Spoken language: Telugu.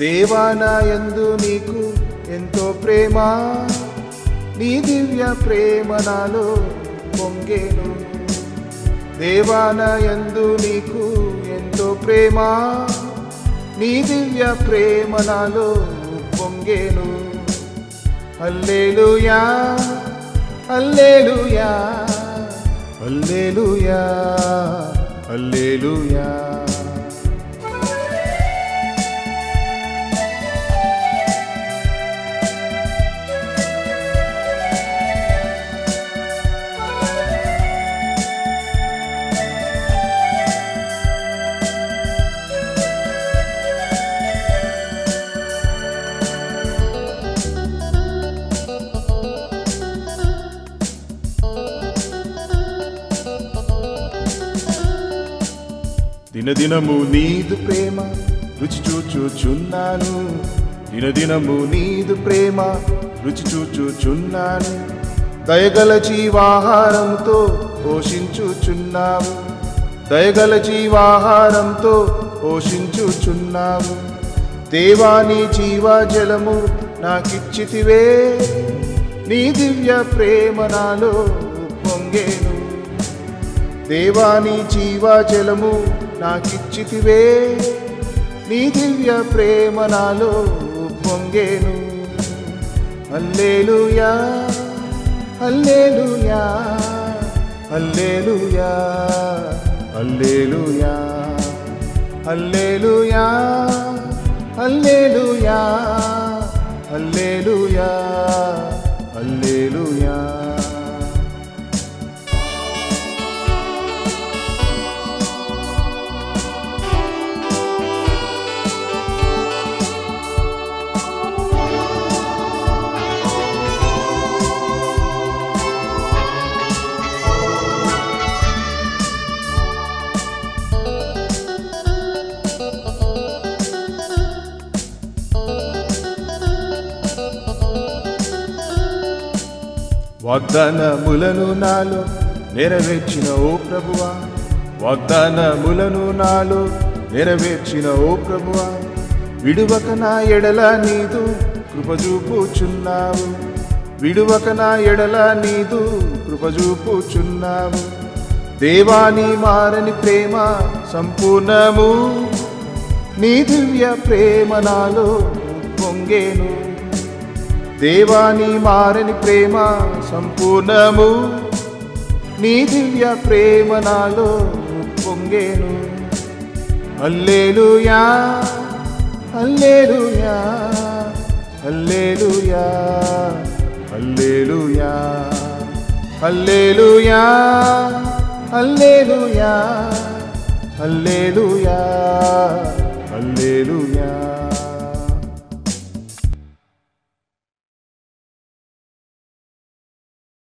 దేవానా యందు నీకు ఎంతో ప్రేమ నీ దివ్య ప్రేమ నాలో పొంగేను దేవానా యందు నీకు ఎంతో ప్రేమ నీ దివ్య ప్రేమ నాలో పొంగేను హల్లేలుయా హల్లేలుయా హల్లేలుయా హల్లేలుయా దినదినము నీదు ప్రేమ రుచి చూచుచున్నాను దినదినము నీదు ప్రేమ రుచి చూచుచున్నాను దయగల జీవాహారంతో పోషించుచున్నావు దయగల జీవాహారంతో పోషించుచున్నావు దేవాని జీవజలము నాకిచ్చితివే నీ దివ్య ప్రేమ నాలో పొంగేను దేవాని జీవజలము నాకిచ్చితివే నీ దివ్య ప్రేమ నాలో పొంగేను హల్లేలుయా హల్లేలుయా హల్లేలుయా హల్లేలుయా హల్లేలుయా హల్లేలుయా హల్లేలుయా హల్లేలుయా వాగ్దానములను నాలో నెరవేర్చిన ఓ ప్రభువా వాగ్దానములను నాలో నెరవేర్చిన ఓ ప్రభువా విడువక నా ఎడల నీదు కృపజూపుచున్నావు విడువక నా ఎడల నీదు కృపజూపుచున్నావు దేవాని మారని ప్రేమ సంపూర్ణము నీ దివ్య ప్రేమ నాలో పొంగేను దేవాని మారని ప్రేమ సంపూర్ణము నీ దివ్య ప్రేమ నాలో పొంగేను హల్లేలుయా హల్లేలుయా హల్లేలుయా హల్లేలుయా హల్లేలుయా హల్లేలుయా హల్లేలుయా హల్లేలుయా